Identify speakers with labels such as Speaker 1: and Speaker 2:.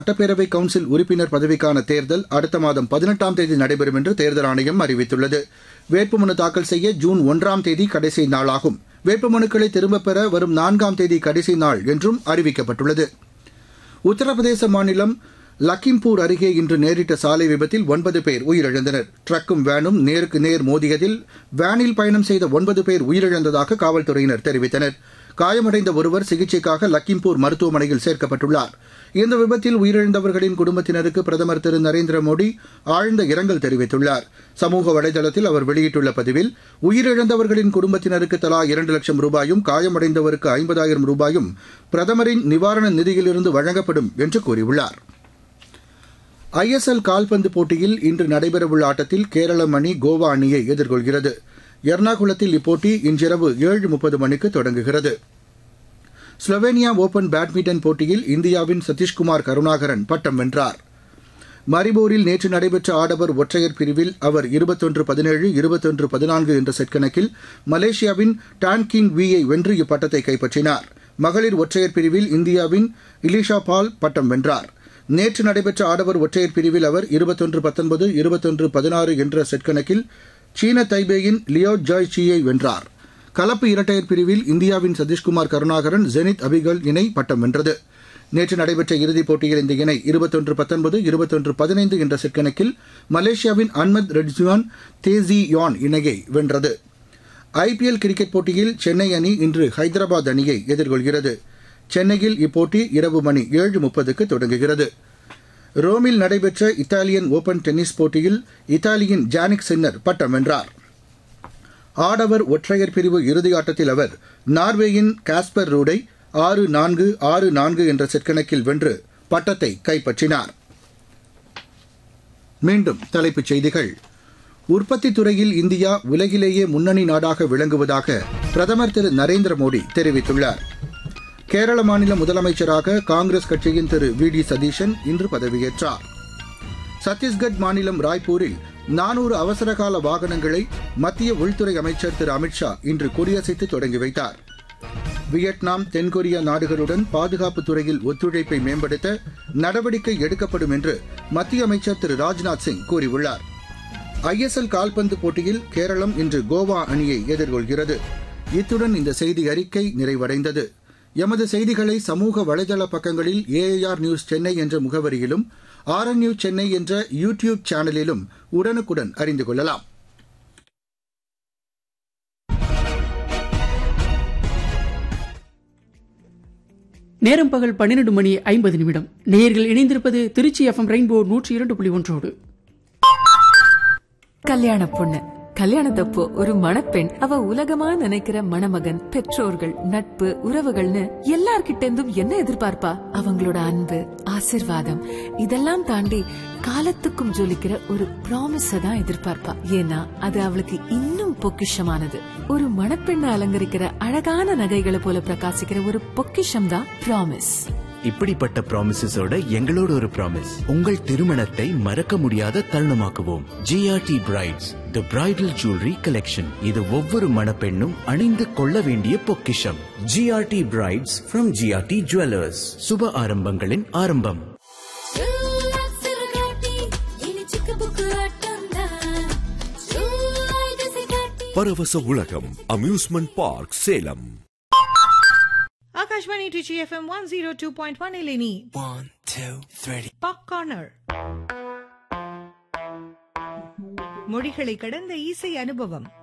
Speaker 1: சட்டப்பேரவை கவுன்சில் உறுப்பினர் பதவிக்கான தேர்தல் அடுத்த மாதம் பதினெட்டாம் தேதி நடைபெறும் என்று தேர்தல் ஆணையம் அறிவித்துள்ளது வேட்புமனு தாக்கல் செய்ய ஜூன் ஒன்றாம் தேதி கடைசி நாளாகும் வேட்புமனுக்களை திரும்பப் பெற வரும் நான்காம் தேதி கடைசி நாள் என்றும் அறிவிக்கப்பட்டுள்ளது உத்தரப்பிரதேச மாநிலம் லக்கிம்பூர் அருகே இன்று நேரிட்ட சாலை விபத்தில் ஒன்பது பேர் உயிரிழந்தனர் ட்ரக்கும் வேனும் நேருக்கு நேர் மோதியதில் வேனில் பயணம் செய்த ஒன்பது பேர் உயிரிழந்ததாக காவல்துறையினர் தெரிவித்தனர் காயமடைந்த ஒருவர் சிகிச்சைக்காக லக்கிம்பூர் மருத்துவமனையில் சேர்க்கப்பட்டுள்ளார் இந்த விபத்தில் உயிரிழந்தவர்களின் குடும்பத்தினருக்கு பிரதமர் திரு நரேந்திர மோடி ஆழ்ந்த இரங்கல் தெரிவித்துள்ளார் சமூக வலைதளத்தில் அவர் வெளியிட்டுள்ள பதிவில் உயிரிழந்தவர்களின் குடும்பத்தினருக்கு தலா இரண்டு லட்சம் ரூபாயும் காயமடைந்தவருக்கு ஐம்பதாயிரம் ரூபாயும் பிரதமரின் நிவாரண நிதியிலிருந்து வழங்கப்படும் என்று கூறியுள்ளார் ஐஎஸ்எல் கால்பந்து போட்டியில் இன்று நடைபெறவுள்ள ஆட்டத்தில் கேரளம் அணி கோவா அணியை எதிர்கொள்கிறது எர்ணாகுளத்தில் இப்போட்டி இன்றிரவு ஏழு முப்பது மணிக்கு தொடங்குகிறது ஸ்லோவேனியா ஓபன் பேட்மிண்டன் போட்டியில் இந்தியாவின் சதீஷ்குமார் கருணாகரன் பட்டம் வென்றார் மரிபோரில் நேற்று நடைபெற்ற ஆடவர் ஒற்றையர் பிரிவில் அவர் இருபத்தொன்று பதினேழு இருபத்தொன்று பதினான்கு என்ற செட் கணக்கில் மலேசியாவின் டான் கிங் வியை வென்று இப்பட்டத்தை கைப்பற்றினார் மகளிர் ஒற்றையர் பிரிவில் இந்தியாவின் இலிஷா பால் பட்டம் வென்றார் நேற்று நடைபெற்ற ஆடவர் ஒற்றையர் பிரிவில் அவர் இருபத்தொன்று பத்தொன்பது இருபத்தொன்று பதினாறு என்ற செட் கணக்கில் சீன தைபேயின் லியோ ஜாய் சியை வென்றார் கலப்பு இரட்டையர் பிரிவில் இந்தியாவின் சதீஷ்குமார் கருணாகரன் ஜெனித் அபிகல் இணை பட்டம் வென்றது நேற்று நடைபெற்ற இறுதிப் போட்டியில் இந்த இணை இருபத்தொன்று பத்தொன்பது இருபத்தொன்று பதினைந்து என்ற செட் கணக்கில் மலேசியாவின் அன்மத் ரெட்ஜுவான் தேசி யான் இணையை வென்றது ஐபிஎல் கிரிக்கெட் போட்டியில் சென்னை அணி இன்று ஹைதராபாத் அணியை எதிர்கொள்கிறது சென்னையில் இப்போட்டி இரவு மணி ஏழு முப்பதுக்கு தொடங்குகிறது ரோமில் நடைபெற்ற இத்தாலியன் ஓபன் டென்னிஸ் போட்டியில் இத்தாலியின் ஜானிக் சின்னர் பட்டம் வென்றார் ஆடவர் ஒற்றையர் பிரிவு இறுதியாட்டத்தில் அவர் நார்வேயின் காஸ்பர் ரூடை ஆறு நான்கு ஆறு நான்கு என்ற செட் கணக்கில் வென்று பட்டத்தை கைப்பற்றினார் மீண்டும் தலைப்புச் செய்திகள் உற்பத்தித் துறையில் இந்தியா உலகிலேயே முன்னணி நாடாக விளங்குவதாக பிரதமர் திரு நரேந்திர மோடி தெரிவித்துள்ளார் கேரள மாநில முதலமைச்சராக காங்கிரஸ் கட்சியின் திரு வி டி சதீஷன் இன்று பதவியேற்றார் சத்தீஸ்கட் மாநிலம் ராய்ப்பூரில் நானூறு அவசரகால வாகனங்களை மத்திய உள்துறை அமைச்சர் திரு அமித்ஷா இன்று கொடியசைத்து தொடங்கி வைத்தார் வியட்நாம் தென்கொரியா நாடுகளுடன் பாதுகாப்பு துறையில் ஒத்துழைப்பை மேம்படுத்த நடவடிக்கை எடுக்கப்படும் என்று மத்திய அமைச்சர் திரு ராஜ்நாத் சிங் கூறியுள்ளார் ஐஎஸ்எல் கால்பந்து போட்டியில் கேரளம் இன்று கோவா அணியை எதிர்கொள்கிறது இத்துடன் இந்த செய்தி அறிக்கை நிறைவடைந்தது எமது செய்திகளை சமூக வலைதள பக்கங்களில் ஏஐஆர் நியூஸ் சென்னை என்ற முகவரியிலும் ஆர்என் நியூஸ் சென்னை என்ற யூ டியூப் சேனலிலும் உடனுக்குடன் அறிந்து கொள்ளலாம்
Speaker 2: நேரம் பகல் பன்னிரண்டு மணி ஐம்பது நிமிடம் நேயர்கள் இணைந்திருப்பது திருச்சி எஃப்எம் ரெயின்போ நூற்றி இரண்டு புள்ளி ஒன்றோடு
Speaker 3: கல்யாண பொண்ணு கல்யாணத்தப்போ ஒரு மணப்பெண் அவ உலகமா நினைக்கிற மணமகன் பெற்றோர்கள் நட்பு உறவுகள்னு எல்லார்கிட்ட இருந்தும் என்ன எதிர்பார்ப்பா அவங்களோட அன்பு ஆசிர்வாதம் இதெல்லாம் தாண்டி காலத்துக்கும் ஜொலிக்கிற ஒரு ப்ராமிஸ தான் எதிர்பார்ப்பா ஏன்னா அது அவளுக்கு இன்னும் பொக்கிஷமானது ஒரு மணப்பெண்ணை அலங்கரிக்கிற அழகான நகைகளை போல பிரகாசிக்கிற ஒரு பொக்கிஷம் தான் ப்ராமிஸ்
Speaker 4: இப்படிப்பட்ட ப்ராமிசஸோட எங்களோட ஒரு ப்ராமிஸ் உங்கள் திருமணத்தை மறக்க முடியாத தருணமாக்குவோம் GRT brides the bridal jewellery collection இது ஒவ்வொரு மணப்பெண்ணும் அணிந்து கொள்ள வேண்டிய பொக்கிஷம் GRT brides from GRT jewellers சுப ஆரம்பங்களின் ஆரம்பம்
Speaker 5: பரவச உலகம் amusement park Salem
Speaker 6: Akashvani Trichy FM one zero two point one ಇಲ್ಲಿ
Speaker 7: One, two, three.
Speaker 6: Pop corner மொழிகளை கடந்த இசை அனுபவம்